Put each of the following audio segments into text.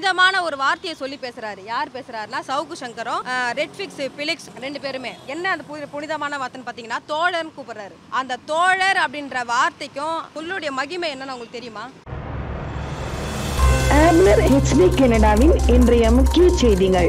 புனிதமான ஒரு வார்த்தையை சொல்லி பேசுறாரு யார் பேசுறாருன்னா சவுக்கு சங்கரும் ரெட்ஃபிக்ஸ் பிலிக்ஸ் ரெண்டு பேருமே என்ன அந்த புனி- புனிதமான வார்த்தைன்னு பார்த்தீங்கன்னா தோழர்னு கூப்பிடுறாரு அந்த தோழர் அப்படின்ற வார்த்தைக்கும் சொல்லுடைய மகிமை என்னன்னு உங்களுக்கு தெரியுமா ஆப்னர் ஹெச்டி கனடாவின் இன்றைய முக்கிய செய்திகள்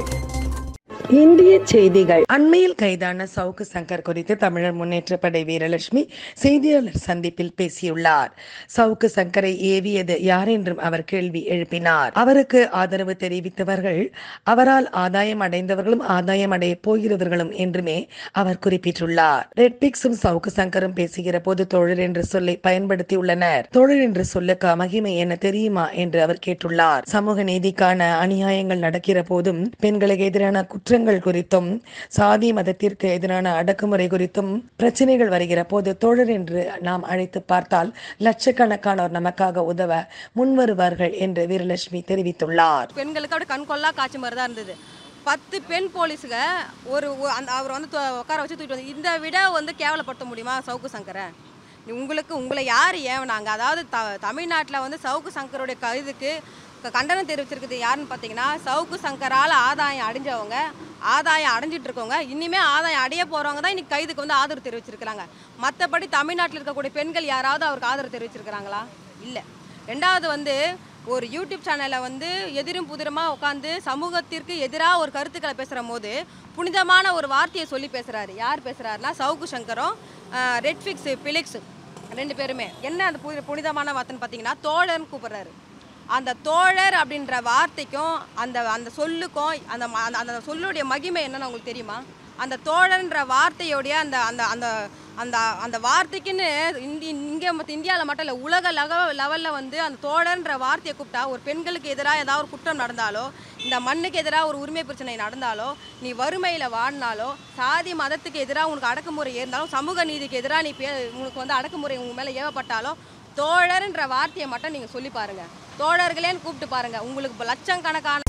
இந்திய செய்திகள் அண்மையில் கைதான சவுக்கு சங்கர் குறித்து தமிழர் முன்னேற்ற படை வீரலட்சுமி செய்தியாளர் சந்திப்பில் பேசியுள்ளார் சவுக்கு சங்கரை ஏவியது யார் என்றும் அவர் கேள்வி எழுப்பினார் அவருக்கு ஆதரவு தெரிவித்தவர்கள் அவரால் ஆதாயம் அடைந்தவர்களும் ஆதாயம் அடைய போகிறவர்களும் என்றுமே அவர் குறிப்பிட்டுள்ளார் ரெட்பிக்ஸும் சவுக்கு சங்கரும் பேசுகிற போது தோழர் என்ற சொல்லை பயன்படுத்தியுள்ளனர் தோழர் என்ற சொல்லுக்கு மகிமை என்ன தெரியுமா என்று அவர் கேட்டுள்ளார் சமூக நீதிக்கான அநியாயங்கள் நடக்கிற போதும் பெண்களுக்கு எதிரான குற்றங்கள் குறித்தும் சாதி மதத்திற்கு எதிரான அடக்குமுறை குறித்தும் பிரச்சனைகள் வருகிற போது தோழர் என்று நாம் அழைத்து பார்த்தால் லட்சக்கணக்கானோர் நமக்காக உதவ முன்வருவார்கள் என்று வீரலட்சுமி தெரிவித்துள்ளார் பெண்களுக்கு அப்படியே கண் கொள்ளா காட்சி மாதிரி தான் இருந்தது பத்து பெண் போலீஸுக ஒரு ஒ- அந்த அவர் வந்து தொ- உட்கார வச்சு தூக்கிட்டு வந்து இந்த விட வந்து கேவலப்படுத்த முடியுமா சவுக்கு சங்கரை உங்களுக்கு உங்களை யார் ஏவனாங்க அதாவது த தமிழ்நாட்டில் வந்து சவுக்கு சங்கருடைய க இதுக்கு க- கண்டனம் தெரிவிச்சிருக்குது யாருன்னு பார்த்தீங்கன்னா சவுக்கு சங்கரால் ஆதாயம் அடைஞ்சவங்க ஆதாயம் அடைஞ்சிட்டு இருக்கவங்க இனிமே ஆதாயம் அடைய போகிறவங்க தான் இன்னைக்கு கைதுக்கு வந்து ஆதரவு தெரிவிச்சிருக்கிறாங்க மற்றபடி தமிழ்நாட்டில் இருக்கக்கூடிய பெண்கள் யாராவது அவருக்கு ஆதரவு தெரிவிச்சிருக்கிறாங்களா இல்லை ரெண்டாவது வந்து ஒரு யூடியூப் சேனலில் வந்து எதிரும் புதிரமாக உட்காந்து சமூகத்திற்கு எதிராக ஒரு கருத்துக்களை பேசுகிற போது புனிதமான ஒரு வார்த்தையை சொல்லி பேசுகிறாரு யார் பேசுகிறாருன்னா சவுக்கு சங்கரும் ரெட்ஃபிக்ஸ் பிலிக்ஸ் ரெண்டு பேருமே என்ன அந்த புனி- புனிதமான வார்த்தைன்னு பார்த்தீங்கன்னா தோழர்னு கூப்பிடுறாரு அந்த தோழர் அப்படின்ற வார்த்தைக்கும் அந்த அந்த சொல்லுக்கும் அந்த ம- அந்த- அந்த சொல்லுடைய மகிமை என்னன்னு உங்களுக்கு தெரியுமா அந்த தோழர்ன்ற வார்த்தையோடைய அந்த அந்த அந்த அந்த அந்த வார்த்தைக்குன்னு இந்தி இங்கே மற்ற இந்தியாவில் மட்டும் இல்லை உலக லெவ லெவலில் வந்து அந்த தோழர்ன்ற வார்த்தையை கூப்பிட்டா ஒரு பெண்களுக்கு எதிராக ஏதாவது ஒரு குற்றம் நடந்தாலோ இந்த மண்ணுக்கு எதிராக ஒரு உரிமை பிரச்சனை நடந்தாலோ நீ வறுமையில் வாடினாலோ சாதி மதத்துக்கு எதிராக உனக்கு அடக்குமுறை இருந்தாலும் சமூக நீதிக்கு எதிராக நீ பே உனக்கு வந்து அடக்குமுறை உங்க மேலே ஏவப்பட்டாலோ தோழர்ன்ற வார்த்தையை மட்டும் நீங்கள் சொல்லி பாருங்க தோழர்களேன்னு கூப்பிட்டு பாருங்க உங்களுக்கு இப்போ லட்சக்கணக்கான